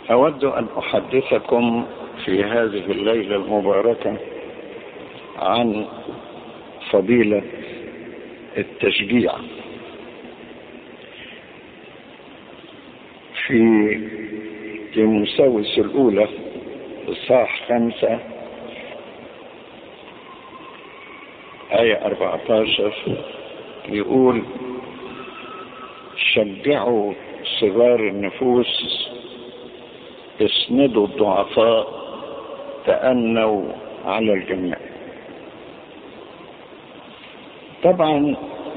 أود أن أحدثكم في هذه الليلة المباركة عن فضيلة التشجيع في تيموساوس الأولى إصحاح خمسة آية 14 يقول شجعوا صغار النفوس اسندوا الضعفاء تأنوا على الجميع طبعا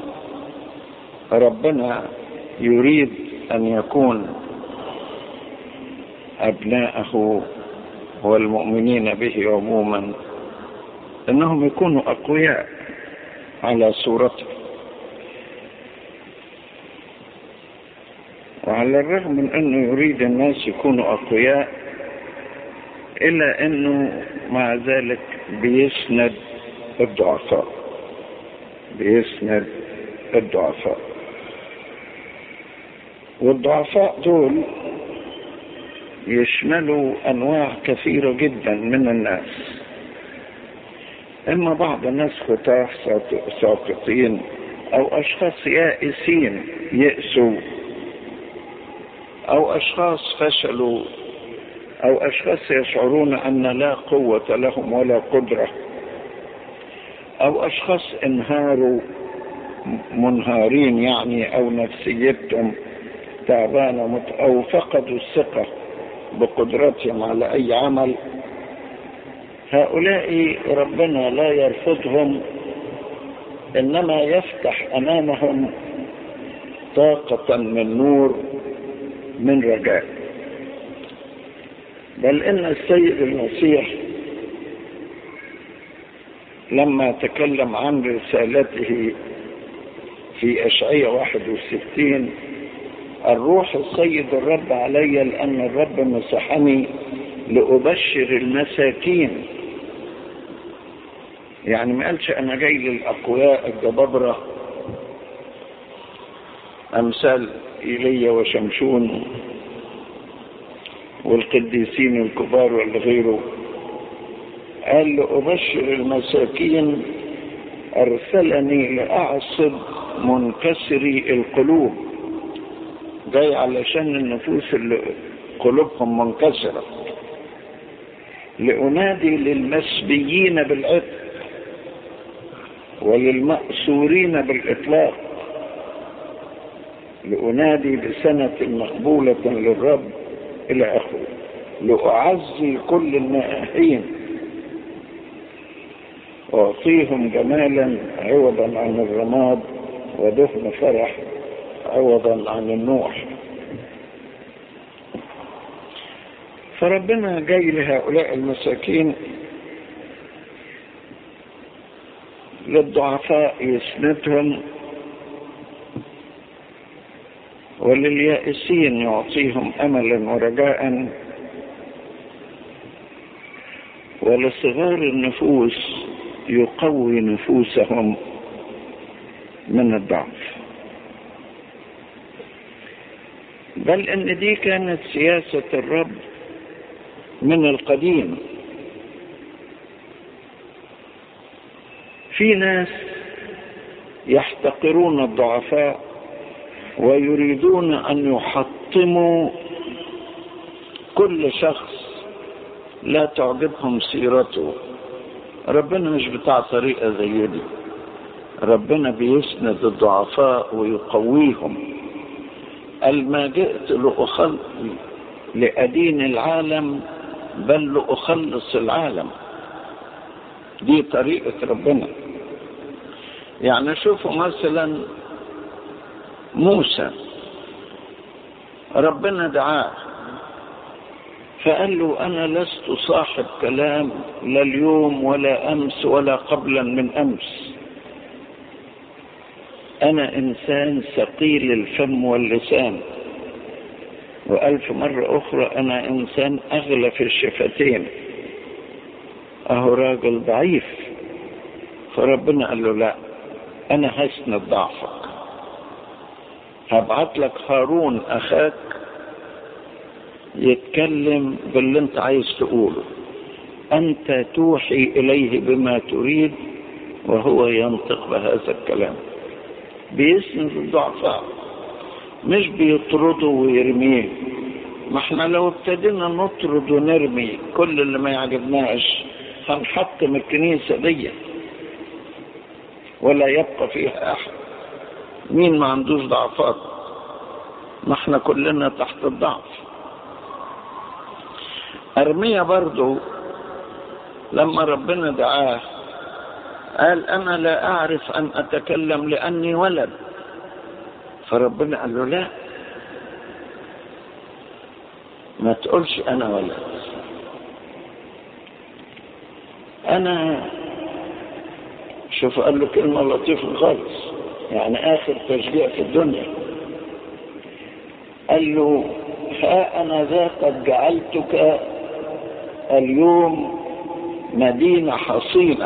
ربنا يريد أن يكون أبناءه والمؤمنين به عموما أنهم يكونوا أقوياء على صورته وعلى الرغم من أنه يريد الناس يكونوا أقوياء إلا أنه مع ذلك بيسند الضعفاء بيسند الضعفاء والضعفاء دول يشملوا أنواع كثيرة جدا من الناس إما بعض الناس خطاة ساقطين أو أشخاص يائسين يأسوا أو أشخاص فشلوا أو أشخاص يشعرون أن لا قوة لهم ولا قدرة أو أشخاص انهاروا منهارين يعني أو نفسيتهم تعبانة أو فقدوا الثقة بقدرتهم على أي عمل هؤلاء ربنا لا يرفضهم إنما يفتح أمامهم طاقة من نور من رجاء بل إن السيد المسيح لما تكلم عن رسالته في أشعية 61 الروح السيد الرب علي لأن الرب مسحني لأبشر المساكين يعني ما قالش أنا جاي للأقوياء الجبابرة أمثال إيليا وشمشون والقديسين الكبار والغيره قال لأبشر المساكين أرسلني لأعصب منكسري القلوب جاي علشان النفوس اللي قلوبهم منكسرة لأنادي للمسبيين بالعتق وللمأسورين بالإطلاق لأنادي بسنة مقبولة للرب إلى آخره لأعزي كل النائحين وأعطيهم جمالا عوضا عن الرماد ودفن فرح عوضا عن النوح فربنا جاي لهؤلاء المساكين للضعفاء يسندهم ولليائسين يعطيهم املا ورجاء ولصغار النفوس يقوي نفوسهم من الضعف بل ان دي كانت سياسة الرب من القديم في ناس يحتقرون الضعفاء ويريدون ان يحطموا كل شخص لا تعجبهم سيرته ربنا مش بتاع طريقة زي دي ربنا بيسند الضعفاء ويقويهم قال ما جئت لأخل لأدين العالم بل لأخلص العالم دي طريقة ربنا يعني شوفوا مثلا موسى ربنا دعاه فقال له أنا لست صاحب كلام لا اليوم ولا أمس ولا قبلا من أمس أنا إنسان ثقيل الفم واللسان وألف مرة أخرى أنا إنسان أغلى في الشفتين أهو راجل ضعيف فربنا قال له لا أنا هسند ضعفك هبعت لك هارون أخاك يتكلم باللي انت عايز تقوله انت توحي اليه بما تريد وهو ينطق بهذا الكلام بيسند الضعفاء مش بيطرده ويرميه ما احنا لو ابتدينا نطرد ونرمي كل اللي ما يعجبناش هنحطم الكنيسة دي ولا يبقى فيها احد مين ما عندوش ضعفات ما احنا كلنا تحت الضعف ارميا برضو لما ربنا دعاه قال انا لا اعرف ان اتكلم لاني ولد فربنا قال له لا ما تقولش انا ولد انا شوف قال له كلمة لطيفة خالص يعني اخر تشجيع في الدنيا قال له ها انا ذا قد جعلتك اليوم مدينة حصينة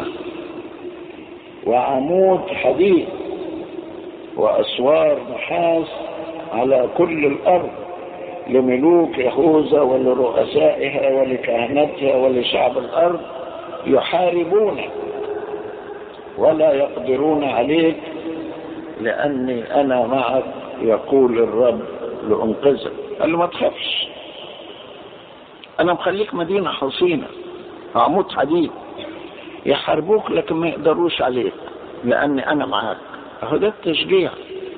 وعمود حديد وأسوار نحاس على كل الأرض لملوك يهوذا ولرؤسائها ولكهنتها ولشعب الأرض يحاربونك ولا يقدرون عليك لأني أنا معك يقول الرب لأنقذك قال له ما تخافش أنا مخليك مدينة حصينة عمود حديد يحاربوك لكن ما يقدروش عليك لأني أنا معاك أهو ده التشجيع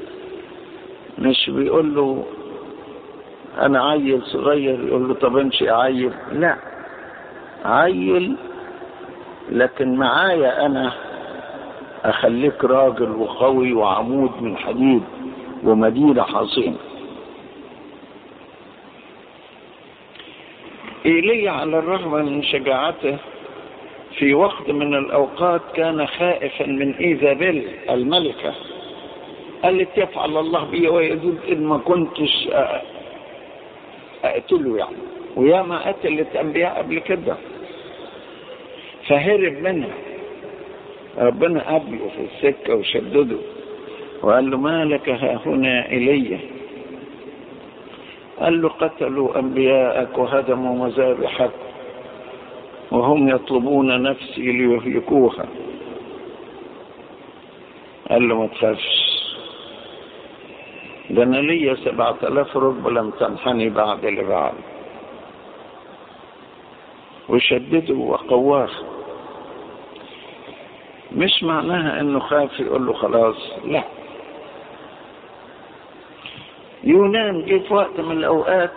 مش بيقول له أنا عيل صغير يقول له طب امشي عيل لا عيل لكن معايا أنا أخليك راجل وقوي وعمود من حديد ومدينة حصينة إيليا على الرغم من شجاعته في وقت من الأوقات كان خائفا من إيزابيل الملكة قالت يفعل الله بي ويزيد إن ما كنتش أقتله يعني وياما قتلت أنبياء قبل كده فهرب منها ربنا قابله في السكة وشدده وقال له ما لك ها هنا إلي قال له قتلوا أنبياءك وهدموا مذابحك وهم يطلبون نفسي ليهلكوها قال له ما تخافش ده انا ليا سبعة الاف رب لم تنحني بعد لبعض وشدده وقواه مش معناها انه خاف يقول له خلاص لا يونان جه في وقت من الاوقات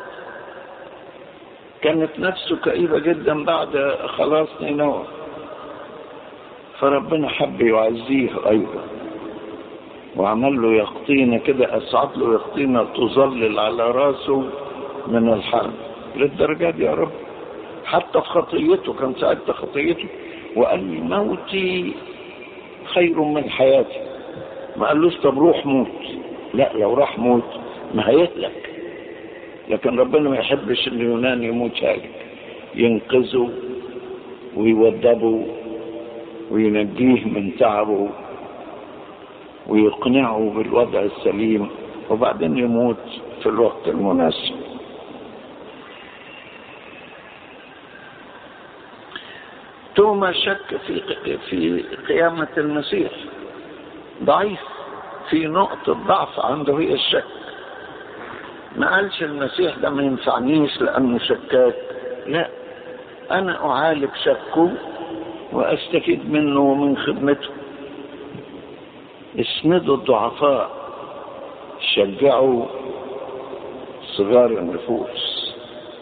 كانت نفسه كئيبة جدا بعد خلاص نينوى فربنا حب يعزيه أيضا وعمل له يقطينة كده أسعد له يقطينة تظلل على راسه من الحرب للدرجة دي يا رب حتى في خطيته كان ساعتها خطيته وقال موتي خير من حياتي ما قالوش طب روح موت لا لو راح موت ما هيهلك لكن ربنا ما يحبش ان اليونان يموت هالك ينقذه ويوضبه وينجيه من تعبه ويقنعه بالوضع السليم وبعدين يموت في الوقت المناسب توما شك في في قيامة المسيح ضعيف في نقطة ضعف عنده هي الشك ما قالش المسيح ده ما ينفعنيش لأنه شكاك لا أنا أعالج شكه وأستفيد منه ومن خدمته اسندوا الضعفاء شجعوا صغار النفوس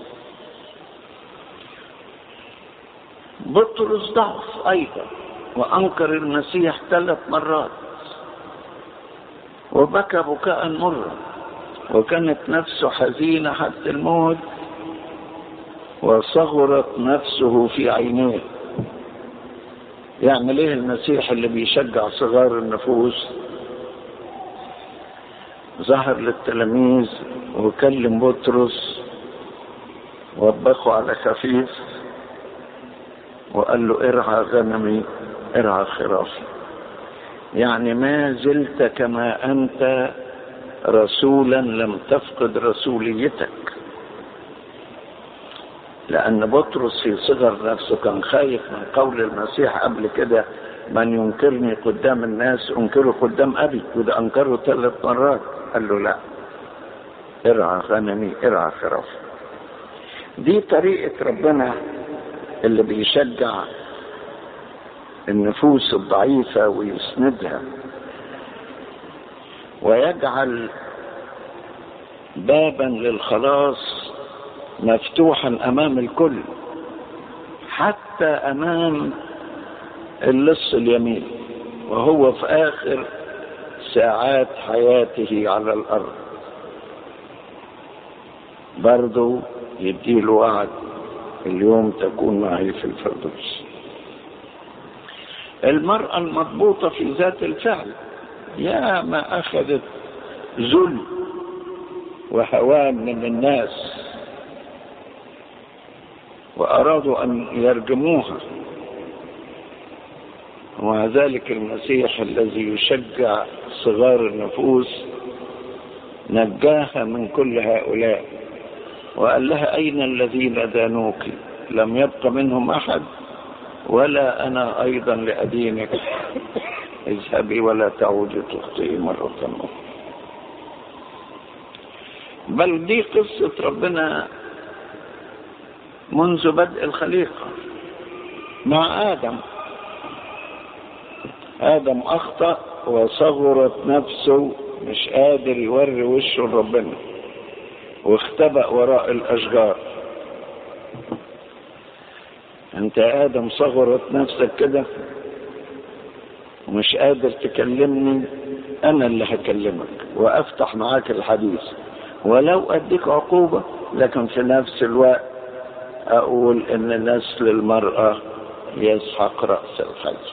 بطرس ضعف أيضا وأنكر المسيح ثلاث مرات وبكى بكاء مرا وكانت نفسه حزينة حتى الموت وصغرت نفسه في عينيه يعمل ايه المسيح اللي بيشجع صغار النفوس ظهر للتلاميذ وكلم بطرس وبخه على خفيف وقال له ارعى غنمي ارعى خرافي يعني ما زلت كما انت رسولا لم تفقد رسوليتك لأن بطرس في صغر نفسه كان خايف من قول المسيح قبل كده من ينكرني قدام الناس انكره قدام أبي وده أنكره ثلاث مرات قال له لا ارعى غنمي ارعى خرافي دي طريقة ربنا اللي بيشجع النفوس الضعيفة ويسندها ويجعل بابا للخلاص مفتوحا امام الكل حتى امام اللص اليمين وهو في اخر ساعات حياته على الارض برضه يديله وعد اليوم تكون معي في الفردوس المرأة المضبوطة في ذات الفعل يا ما أخذت ذل وهوان من الناس وأرادوا أن يرجموها ومع ذلك المسيح الذي يشجع صغار النفوس نجاها من كل هؤلاء وقال لها أين الذين دانوك لم يبق منهم أحد ولا أنا أيضا لأدينك اذهبي ولا تعودي تخطئي مرة أخرى بل دي قصة ربنا منذ بدء الخليقة مع آدم آدم أخطأ وصغرت نفسه مش قادر يوري وشه لربنا واختبأ وراء الأشجار أنت يا آدم صغرت نفسك كده ومش قادر تكلمني أنا اللي هكلمك وأفتح معاك الحديث ولو أديك عقوبة لكن في نفس الوقت أقول إن نسل المرأة يسحق رأس الحج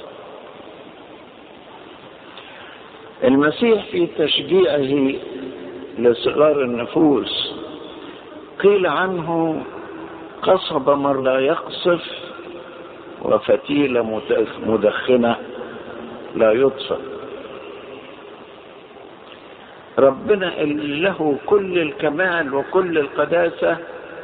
المسيح في تشجيعه لصغار النفوس قيل عنه قصب من لا يقصف وفتيلة مدخنة لا يطفأ ربنا اللي له كل الكمال وكل القداسة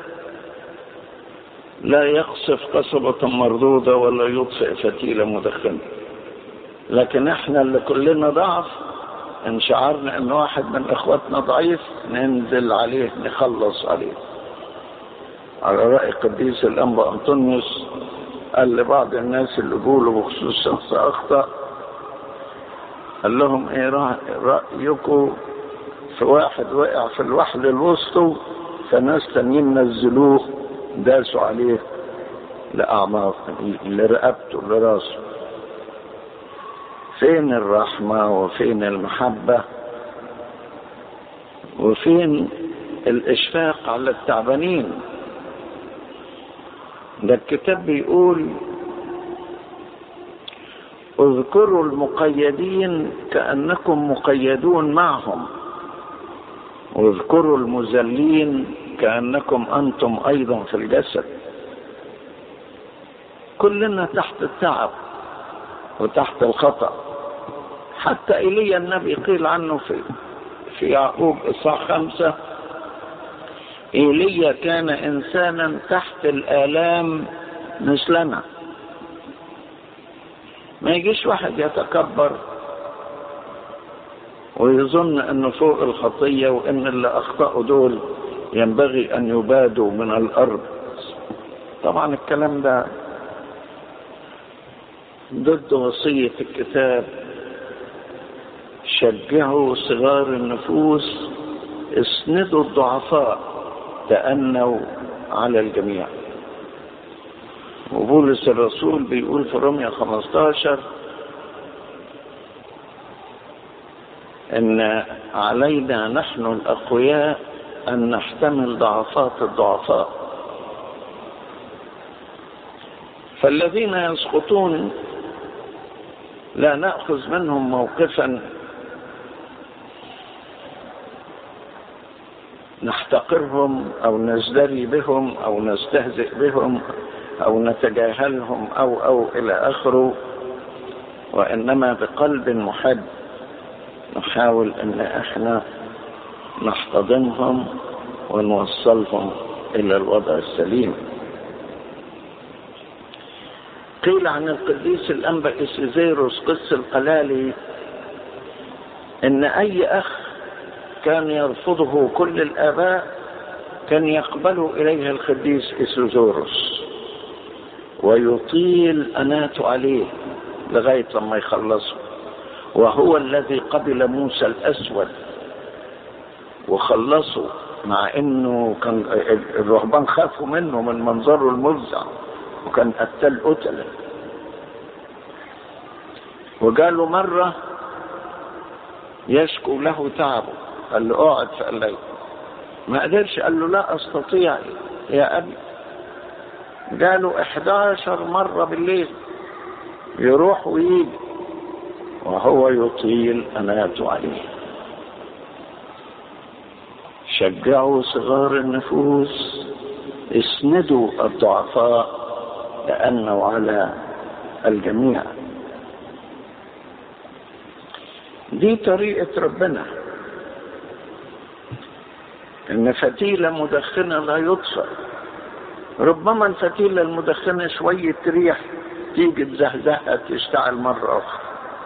لا يقصف قصبة مردودة ولا يطفئ فتيلة مدخنة لكن احنا اللي كلنا ضعف ان شعرنا ان واحد من اخواتنا ضعيف ننزل عليه نخلص عليه على رأي قديس الأنبا أنطونيوس قال لبعض الناس اللي قولوا بخصوص شخص أخطأ قال لهم إيه رأيكم في واحد وقع في الوحل الوسطى فناس تانيين نزلوه داسوا عليه لأعماق لرقبته لراسه فين الرحمة وفين المحبة وفين الإشفاق على التعبانين ده الكتاب بيقول اذكروا المقيدين كأنكم مقيدون معهم واذكروا المذلين كأنكم أنتم أيضا في الجسد كلنا تحت التعب وتحت الخطأ حتى إيليا النبي قيل عنه في في يعقوب إصحاح خمسة إيليا كان إنسانا تحت الآلام مثلنا ما يجيش واحد يتكبر ويظن انه فوق الخطية وان اللي اخطأوا دول ينبغي ان يبادوا من الارض طبعا الكلام ده ضد وصية الكتاب شجعوا صغار النفوس اسندوا الضعفاء تأنوا على الجميع وبولس الرسول بيقول في روميا 15 ان علينا نحن الاقوياء ان نحتمل ضعفات الضعفاء فالذين يسقطون لا ناخذ منهم موقفا نحتقرهم او نزدري بهم او نستهزئ بهم او نتجاهلهم او او الى اخره وانما بقلب محب نحاول ان احنا نحتضنهم ونوصلهم الى الوضع السليم قيل عن القديس الأنبا إسيزيروس قس القلالي إن أي أخ كان يرفضه كل الآباء كان يقبل إليه القديس إسيزيروس ويطيل أناته عليه لغاية لما يخلصه وهو الذي قبل موسى الأسود وخلصه مع انه كان الرهبان خافوا منه من منظره المفزع وكان قتل قتلة وقالوا مرة يشكو له تعبه قال له اقعد في الليل ما قدرش قال له لا استطيع يا ابي قالوا 11 مرة بالليل يروح ويجي وهو يطيل أناته عليه شجعوا صغار النفوس اسندوا الضعفاء لأنه على الجميع دي طريقة ربنا إن فتيلة مدخنة لا يطفأ ربما الفتيلة المدخنة شوية ريح تيجي تزهزهها تشتعل مرة أخرى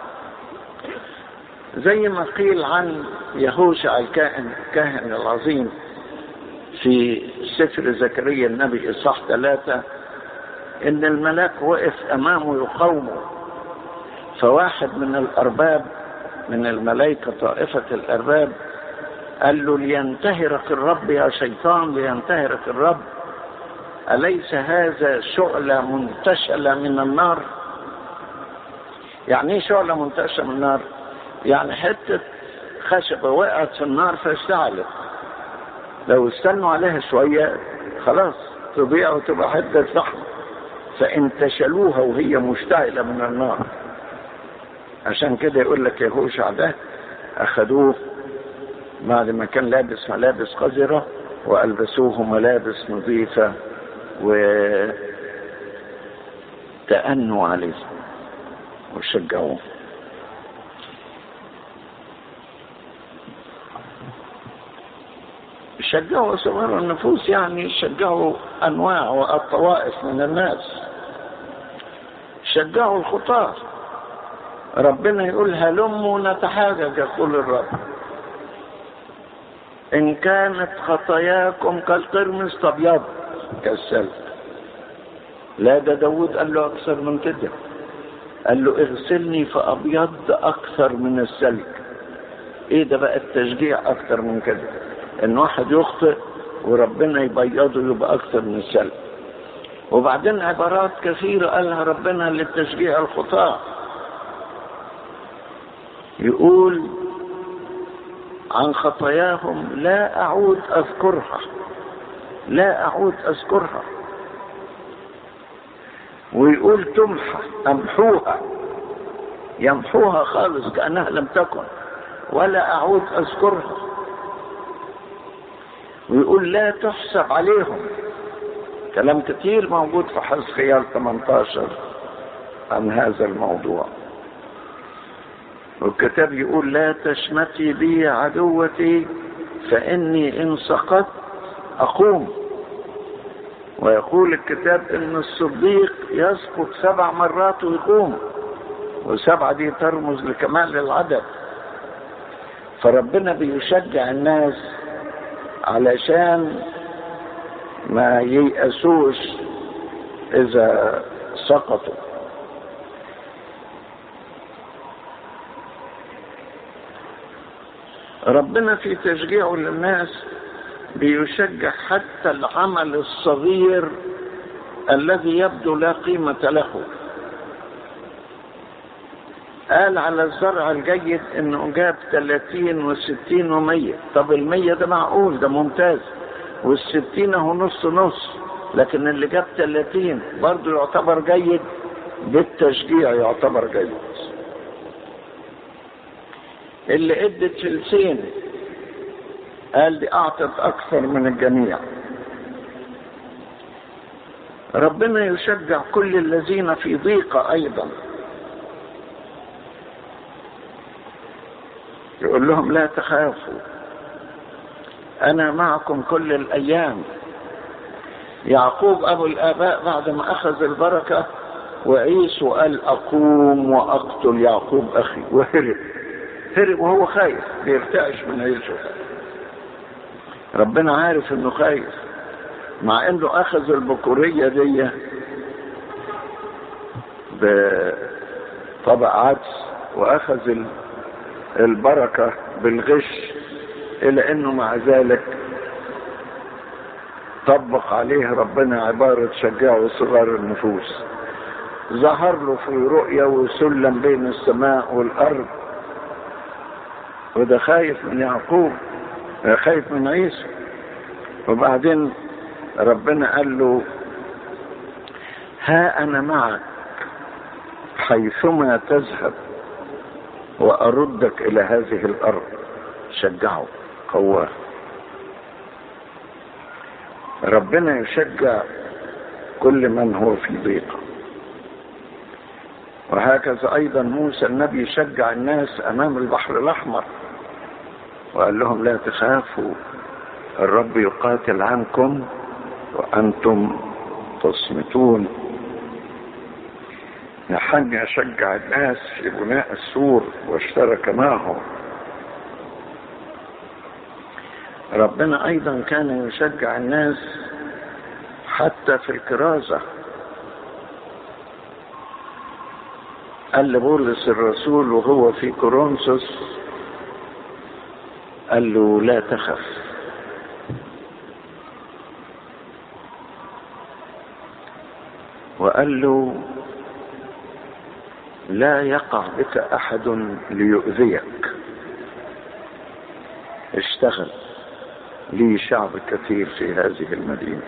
زي ما قيل عن يهوشع الكاهن الكاهن العظيم في سفر زكريا النبي إصحاح ثلاثة إن الملاك وقف أمامه يقاومه فواحد من الأرباب من الملائكة طائفة الأرباب قال له لينتهرك الرب يا شيطان لينتهرك الرب أليس هذا شعلة منتشلة من النار يعني ايه شعلة منتشلة من النار يعني حتة خشبة وقعت في النار فاشتعلت لو استنوا عليها شوية خلاص تضيع وتبقى حتة فحم فانتشلوها وهي مشتعلة من النار عشان كده يقول لك يهوشع ده أخذوه بعد ما كان لابس ملابس قذرة وألبسوه ملابس نظيفة وتأنوا عليه وشجعوه شجعوا صغار النفوس يعني شجعوا أنواع والطوائف من الناس شجعوا الخطاة ربنا يقول هلموا نتحاجج يقول الرب إن كانت خطاياكم كالقرمز تبيض كالسلك لا ده داود قال له أكثر من كده قال له اغسلني فأبيض أكثر من السلك إيه ده بقى التشجيع أكثر من كده إن واحد يخطئ وربنا يبيضه يبقى أكثر من السلك وبعدين عبارات كثيرة قالها ربنا للتشجيع الخطاة يقول عن خطاياهم لا أعود أذكرها لا أعود أذكرها ويقول تمحى أمحوها يمحوها خالص كأنها لم تكن ولا أعود أذكرها ويقول لا تحسب عليهم كلام كتير موجود في حزقيال 18 عن هذا الموضوع والكتاب يقول لا تشمتي بي عدوتي فإني إن سقطت أقوم ويقول الكتاب إن الصديق يسقط سبع مرات ويقوم وسبعة دي ترمز لكمال العدد فربنا بيشجع الناس علشان ما ييأسوش إذا سقطوا ربنا في تشجيعه للناس بيشجع حتى العمل الصغير الذي يبدو لا قيمة له قال على الزرع الجيد انه جاب 30 و60 و100 طب ال100 ده معقول ده ممتاز وال60 هو نص نص لكن اللي جاب 30 برضه يعتبر جيد بالتشجيع يعتبر جيد اللي ادت فلسين قال دي اعطت اكثر من الجميع ربنا يشجع كل الذين في ضيقة ايضا يقول لهم لا تخافوا انا معكم كل الايام يعقوب ابو الاباء بعد ما اخذ البركة وعيسو قال اقوم واقتل يعقوب اخي وهرب هرب وهو خايف بيرتعش من عيسو ربنا عارف انه خايف مع انه اخذ البكورية دي بطبق عدس واخذ البركة بالغش الى انه مع ذلك طبق عليه ربنا عبارة شجعوا صغار النفوس ظهر له في رؤيا وسلم بين السماء والارض وده خايف من يعقوب خايف من عيسى وبعدين ربنا قال له ها انا معك حيثما تذهب واردك الى هذه الارض شجعه قواه ربنا يشجع كل من هو في ضيقه وهكذا ايضا موسى النبي شجع الناس امام البحر الاحمر وقال لهم لا تخافوا الرب يقاتل عنكم وانتم تصمتون نحن يشجع الناس في بناء السور واشترك معهم ربنا ايضا كان يشجع الناس حتى في الكرازه قال لبولس الرسول وهو في كورنثوس قال له لا تخف وقال له لا يقع بك احد ليؤذيك اشتغل لي شعب كثير في هذه المدينه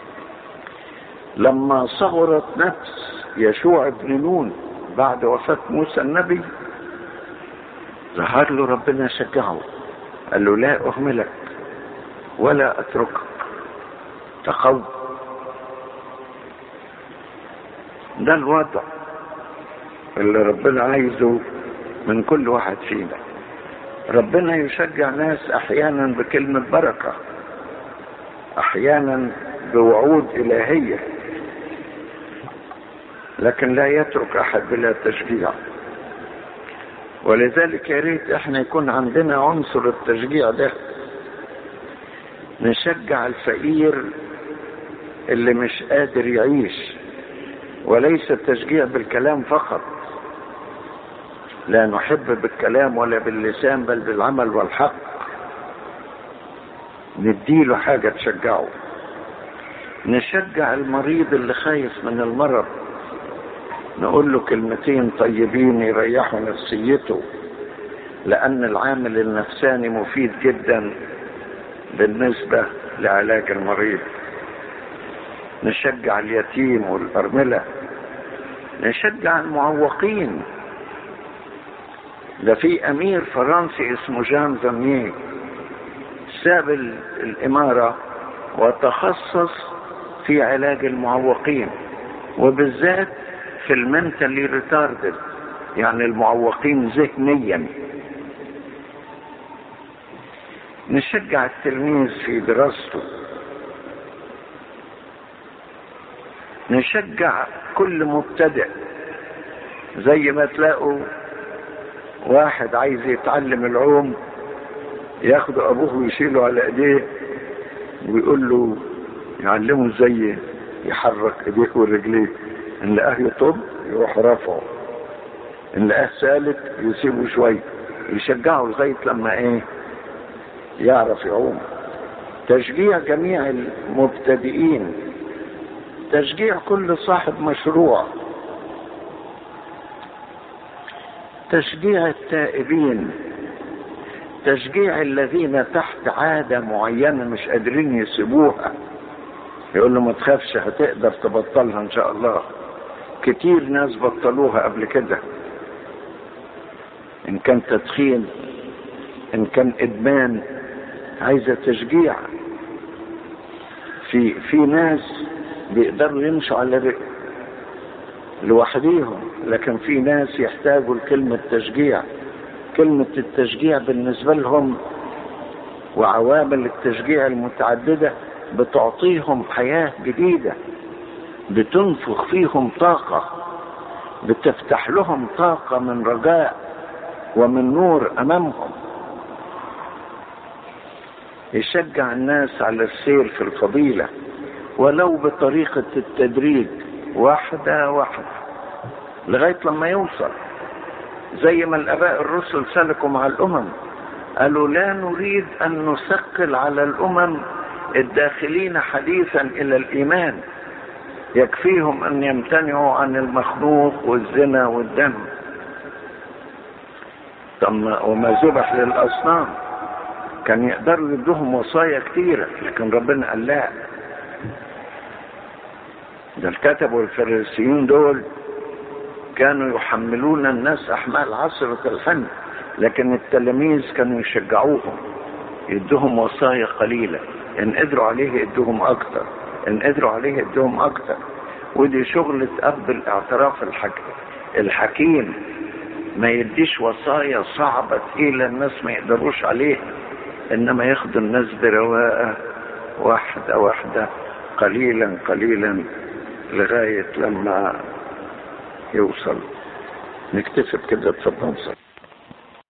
لما صغرت نفس يشوع بن نون بعد وفاة موسى النبي ظهر له ربنا شجعه قال له لا أهملك ولا أتركك تقوى ده الوضع اللي ربنا عايزه من كل واحد فينا ربنا يشجع ناس احيانا بكلمة بركة احيانا بوعود الهيه لكن لا يترك احد بلا تشجيع ولذلك يا ريت احنا يكون عندنا عنصر التشجيع ده نشجع الفقير اللي مش قادر يعيش وليس التشجيع بالكلام فقط لا نحب بالكلام ولا باللسان بل بالعمل والحق نديله حاجة تشجعه نشجع المريض اللي خايف من المرض نقول له كلمتين طيبين يريحوا نفسيته لأن العامل النفساني مفيد جدا بالنسبة لعلاج المريض نشجع اليتيم والأرملة نشجع المعوقين ده في أمير فرنسي اسمه جان زامييه ساب الإمارة وتخصص في علاج المعوقين وبالذات في المنتالي ريتاردد يعني المعوقين ذهنيا نشجع التلميذ في دراسته نشجع كل مبتدئ زي ما تلاقوا واحد عايز يتعلم العوم ياخد ابوه ويشيله على ايديه ويقول له يعلمه ازاي يحرك ايديه ورجليه ان لقاه يطب يروح رافعه ان لقاه سالك يسيبه شويه يشجعه لغايه لما ايه يعرف يعوم تشجيع جميع المبتدئين تشجيع كل صاحب مشروع تشجيع التائبين تشجيع الذين تحت عادة معينة مش قادرين يسيبوها يقول له ما تخافش هتقدر تبطلها ان شاء الله كتير ناس بطلوها قبل كده ان كان تدخين ان كان ادمان عايزة تشجيع في في ناس بيقدروا يمشوا على لوحديهم لكن في ناس يحتاجوا لكلمة تشجيع كلمة التشجيع بالنسبة لهم وعوامل التشجيع المتعددة بتعطيهم حياة جديدة بتنفخ فيهم طاقة بتفتح لهم طاقة من رجاء ومن نور أمامهم يشجع الناس على السير في الفضيلة ولو بطريقة التدريج واحدة واحدة لغاية لما يوصل زي ما الآباء الرسل سلكوا مع الأمم قالوا لا نريد أن نثقل على الأمم الداخلين حديثا إلى الإيمان يكفيهم أن يمتنعوا عن المخلوق والزنا والدم ثم وما ذبح للأصنام كان يقدروا يدوهم وصايا كتيرة لكن ربنا قال لا ده الكتب والفريسيون دول كانوا يحملون الناس أحمال عصرة الفن لكن التلاميذ كانوا يشجعوهم يدوهم وصايا قليلة إن قدروا عليه يدوهم أكتر إن قدروا عليه يدوهم أكتر ودي شغلة أب الاعتراف الحكيم الحكيم ما يديش وصايا صعبة تقيلة الناس ما يقدروش عليها إنما ياخدوا الناس برواقة واحدة واحدة قليلا قليلا لغاية لما يوصل نكتفي بكده اتفضل